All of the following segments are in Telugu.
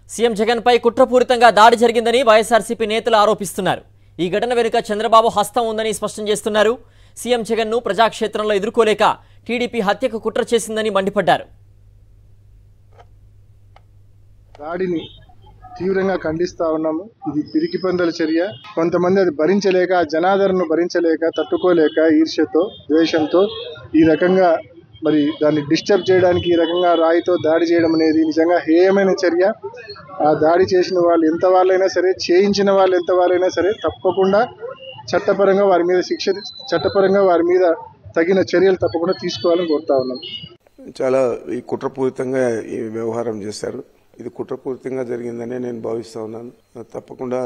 సీఎం జగన్పై కుట్రపూరితంగా దాడి జరిగిందని వైఎస్ఆర్సీపీ నేతలు ఆరోపిస్తున్నారు ఈ ఘటన వెనుక చంద్రబాబు హస్తం ఉందని స్పష్టం చేస్తున్నారు సీఎం జగన్ను ప్రజాక్షేత్రంలో ఎదుర్కోలేక టీడీపీ హత్యకు కుట్ర చేసిందని మండిపడ్డారు దాడిని తీవ్రంగా ఖండిస్తా ఉన్నాము ఇది పిరికి పందల చర్య కొంతమంది అది భరించలేక ఆ జనాదరణను భరించలేక తట్టుకోలేక ఈర్ష్యతో ద్వేషంతో ఈ రకంగా మరి దాన్ని డిస్టర్బ్ చేయడానికి ఈ రకంగా రాయితో దాడి చేయడం అనేది నిజంగా హేయమైన చర్య ఆ దాడి చేసిన వాళ్ళు ఎంత వాళ్ళైనా సరే చేయించిన వాళ్ళు ఎంత వాళ్ళైనా సరే తప్పకుండా చట్టపరంగా వారి మీద శిక్ష చట్టపరంగా వారి మీద తగిన చర్యలు తప్పకుండా తీసుకోవాలని కోరుతా ఉన్నాం చాలా ఈ కుట్రపూరితంగా ఈ వ్యవహారం చేశారు ఇది కుట్రపూరితంగా జరిగిందనే నేను భావిస్తా ఉన్నాను తప్పకుండా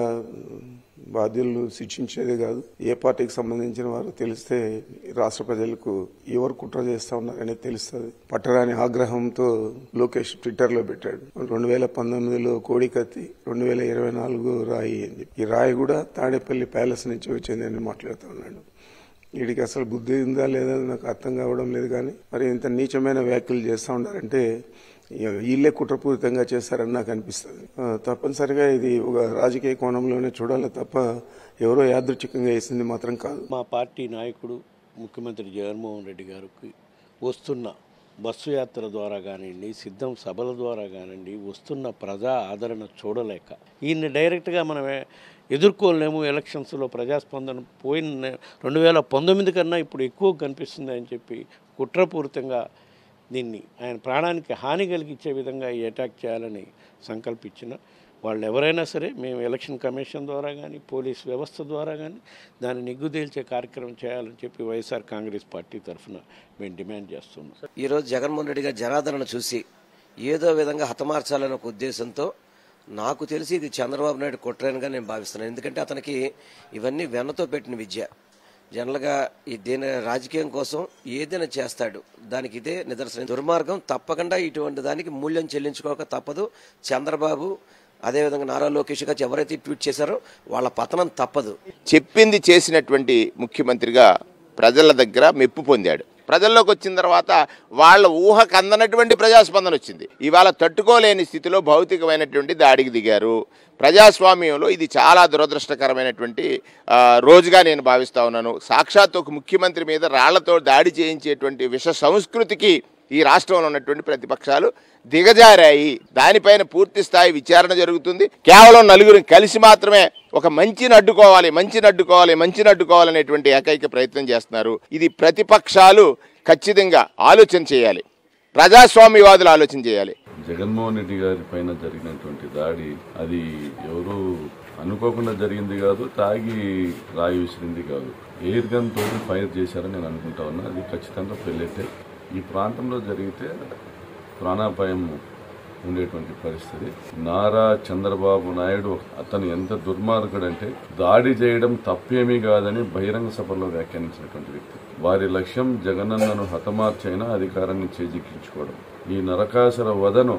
బాధ్యులు శిక్షించేదే కాదు ఏ పార్టీకి సంబంధించిన వారు తెలిస్తే రాష్ట్ర ప్రజలకు ఎవరు కుట్ర చేస్తా ఉన్నారనేది తెలుస్తుంది పట్టరాని ఆగ్రహంతో లోకేష్ ట్విట్టర్ లో పెట్టాడు రెండు వేల పంతొమ్మిదిలో కోడికత్తి రెండు వేల ఇరవై నాలుగు రాయి అని చెప్పి ఈ రాయి కూడా తాడేపల్లి ప్యాలెస్ నుంచి వచ్చిందని మాట్లాడుతూ ఉన్నాడు వీడికి అసలు బుద్ధి ఉందా లేదా నాకు అర్థం కావడం లేదు కానీ మరి ఇంత నీచమైన వ్యాఖ్యలు చేస్తూ ఉన్నారంటే ఇక వీళ్ళే కుట్రపూరితంగా చేస్తారని నాకు అనిపిస్తుంది ఆ, తప్పనిసరిగా ఇది ఒక రాజకీయ కోణంలోనే చూడాలి తప్ప ఎవరో యాదృచ్ఛికంగా వేసింది మాత్రం కాదు మా పార్టీ నాయకుడు ముఖ్యమంత్రి జగన్మోహన్ రెడ్డి గారికి వస్తున్న బస్సు యాత్ర ద్వారా కానివ్వండి సిద్ధం సభల ద్వారా కానివ్వండి వస్తున్న ప్రజా ఆదరణ చూడలేక ఈయన్ని డైరెక్ట్గా మనం ఎదుర్కోలేము ఎలక్షన్స్లో ప్రజాస్పందన పోయిన రెండు వేల పంతొమ్మిది కన్నా ఇప్పుడు ఎక్కువ కనిపిస్తుంది అని చెప్పి కుట్రపూరితంగా దీన్ని ఆయన ప్రాణానికి హాని కలిగించే విధంగా ఈ అటాక్ చేయాలని సంకల్పించిన వాళ్ళు ఎవరైనా సరే మేము ఎలక్షన్ కమిషన్ ద్వారా కానీ పోలీస్ వ్యవస్థ ద్వారా కానీ దాన్ని నిగ్గుదేల్చే కార్యక్రమం చేయాలని చెప్పి వైఎస్ఆర్ కాంగ్రెస్ పార్టీ తరఫున మేము డిమాండ్ చేస్తున్నాం ఈరోజు జగన్మోహన్ రెడ్డి గారి జనాదరణ చూసి ఏదో విధంగా హతమార్చాలనే ఒక ఉద్దేశంతో నాకు తెలిసి ఇది చంద్రబాబు నాయుడు కుట్రనుగా నేను భావిస్తున్నాను ఎందుకంటే అతనికి ఇవన్నీ వెన్నతో పెట్టిన విద్య జనరల్గా ఈ దేని రాజకీయం కోసం ఏదైనా చేస్తాడు దానికి ఇదే నిదర్శనం దుర్మార్గం తప్పకుండా ఇటువంటి దానికి మూల్యం చెల్లించుకోక తప్పదు చంద్రబాబు అదేవిధంగా నారా లోకేష్ గారు ఎవరైతే ట్వీట్ చేశారో వాళ్ళ పతనం తప్పదు చెప్పింది చేసినటువంటి ముఖ్యమంత్రిగా ప్రజల దగ్గర మెప్పు పొందాడు ప్రజల్లోకి వచ్చిన తర్వాత వాళ్ళ ఊహకు అందనటువంటి ప్రజాస్పందన వచ్చింది ఇవాళ తట్టుకోలేని స్థితిలో భౌతికమైనటువంటి దాడికి దిగారు ప్రజాస్వామ్యంలో ఇది చాలా దురదృష్టకరమైనటువంటి ఆ, రోజుగా నేను భావిస్తా ఉన్నాను సాక్షాత్ ఒక ముఖ్యమంత్రి మీద రాళ్లతో దాడి చేయించేటువంటి విష సంస్కృతికి ఈ రాష్ట్రంలో ఉన్నటువంటి ప్రతిపక్షాలు దిగజారాయి దానిపైన పూర్తి స్థాయి విచారణ జరుగుతుంది కేవలం నలుగురిని కలిసి మాత్రమే ఒక మంచిని అడ్డుకోవాలి మంచిని అడ్డుకోవాలి మంచిని అడ్డుకోవాలనేటువంటి ఏకైక ప్రయత్నం చేస్తున్నారు ఇది ప్రతిపక్షాలు ఖచ్చితంగా ఆలోచన చేయాలి ప్రజాస్వామ్యవాదులు ఆలోచన చేయాలి జగన్మోహన్ రెడ్డి గారి పైన జరిగినటువంటి దాడి అది ఎవరు అనుకోకుండా జరిగింది కాదు తాగి రాయి విసిరింది కాదు ఎయిర్ గన్ తోటి ఫైర్ చేశారని నేను అనుకుంటా ఉన్నా అది ఖచ్చితంగా పెళ్ళైతే ఈ ప్రాంతంలో జరిగితే ప్రాణాపాయం ఉండేటువంటి పరిస్థితి నారా చంద్రబాబు నాయుడు అతను ఎంత దుర్మార్గుడంటే దాడి చేయడం తప్పేమీ కాదని బహిరంగ సభలో వ్యాఖ్యానించినటువంటి వ్యక్తి వారి లక్ష్యం జగనన్నను హతమార్చైనా అధికారాన్ని చేజిక్కించుకోవడం ఈ నరకాసుర వదను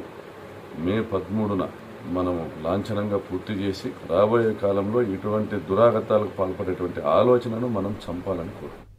మే పదమూడున మనము లాంఛనంగా పూర్తి చేసి రాబోయే కాలంలో ఇటువంటి దురాగతాలకు పాల్పడేటువంటి ఆలోచనను మనం చంపాలని కోరుకుంటున్నాం